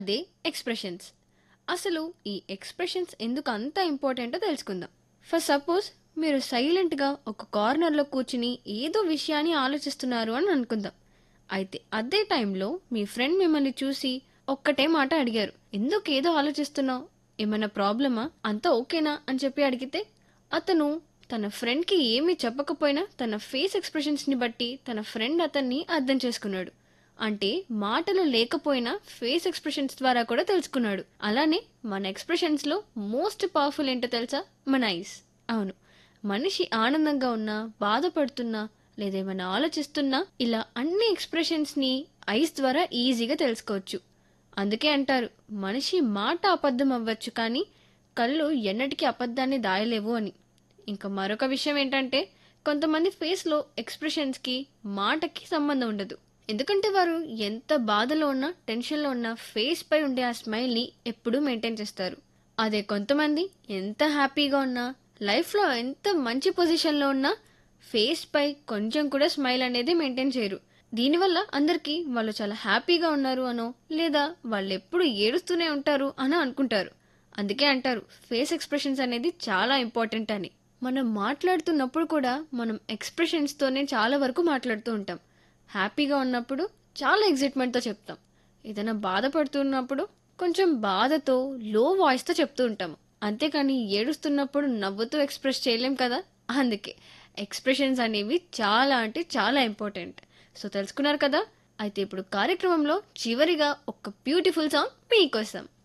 అదే ఎక్స్ప్రెషన్స్ అసలు ఈ ఎక్స్ప్రెషన్స్ ఎందుకు అంత ఇంపార్టెంటో తెలుసుకుందాం ఫర్ సపోజ్ మీరు సైలెంట్గా ఒక కార్నర్లో కూర్చుని ఏదో విషయాన్ని ఆలోచిస్తున్నారు అని అనుకుందాం అయితే అదే టైంలో మీ ఫ్రెండ్ మిమ్మల్ని చూసి ఒక్కటే మాట అడిగారు ఎందుకు ఏదో ఆలోచిస్తున్నావు ఏమైనా ప్రాబ్లమా అంతా ఓకేనా అని చెప్పి అడిగితే అతను తన ఫ్రెండ్కి ఏమీ చెప్పకపోయినా తన ఫేస్ ఎక్స్ప్రెషన్స్ని బట్టి తన ఫ్రెండ్ అతన్ని అర్థం చేసుకున్నాడు అంటే మాటలు లేకపోయినా ఫేస్ ఎక్స్ప్రెషన్స్ ద్వారా కూడా తెలుసుకున్నాడు అలానే మన ఎక్స్ప్రెషన్స్లో మోస్ట్ పవర్ఫుల్ ఏంటో తెలుసా మన ఐస్ అవును మనిషి ఆనందంగా ఉన్నా బాధపడుతున్నా లేదేమైనా ఆలోచిస్తున్నా ఇలా అన్ని ఎక్స్ప్రెషన్స్ని ఐస్ ద్వారా ఈజీగా తెలుసుకోవచ్చు అందుకే అంటారు మనిషి మాట అబద్ధం అవ్వచ్చు కానీ కళ్ళు ఎన్నటికీ అబద్ధాన్ని దాయలేవు అని ఇంకా మరొక విషయం ఏంటంటే కొంతమంది ఫేస్లో ఎక్స్ప్రెషన్స్కి మాటకి సంబంధం ఉండదు ఎందుకంటే వారు ఎంత బాధలో ఉన్నా టెన్షన్లో ఉన్నా ఫేస్ పై ఉండే ఆ స్మైల్ని ఎప్పుడూ మెయింటైన్ చేస్తారు అదే కొంతమంది ఎంత హ్యాపీగా ఉన్నా లైఫ్లో ఎంత మంచి పొజిషన్లో ఉన్నా ఫేస్ పై కొంచెం కూడా స్మైల్ అనేది మెయింటైన్ చేయరు దీనివల్ల అందరికీ వాళ్ళు చాలా హ్యాపీగా ఉన్నారు అనో లేదా వాళ్ళు ఎప్పుడు ఏడుస్తూనే ఉంటారు అని అనుకుంటారు అందుకే అంటారు ఫేస్ ఎక్స్ప్రెషన్స్ అనేది చాలా ఇంపార్టెంట్ అని మనం మాట్లాడుతున్నప్పుడు కూడా మనం ఎక్స్ప్రెషన్స్తోనే చాలా వరకు మాట్లాడుతూ ఉంటాం హ్యాపీగా ఉన్నప్పుడు చాలా ఎగ్జైట్మెంట్తో చెప్తాం ఏదైనా బాధపడుతున్నప్పుడు కొంచెం బాధతో లో వాయిస్తో చెప్తూ ఉంటాము అంతేకాని ఏడుస్తున్నప్పుడు నవ్వుతూ ఎక్స్ప్రెస్ చేయలేం కదా అందుకే ఎక్స్ప్రెషన్స్ అనేవి చాలా అంటే చాలా ఇంపార్టెంట్ సో తెలుసుకున్నారు కదా అయితే ఇప్పుడు కార్యక్రమంలో చివరిగా ఒక బ్యూటిఫుల్ సాంగ్ మీకోసం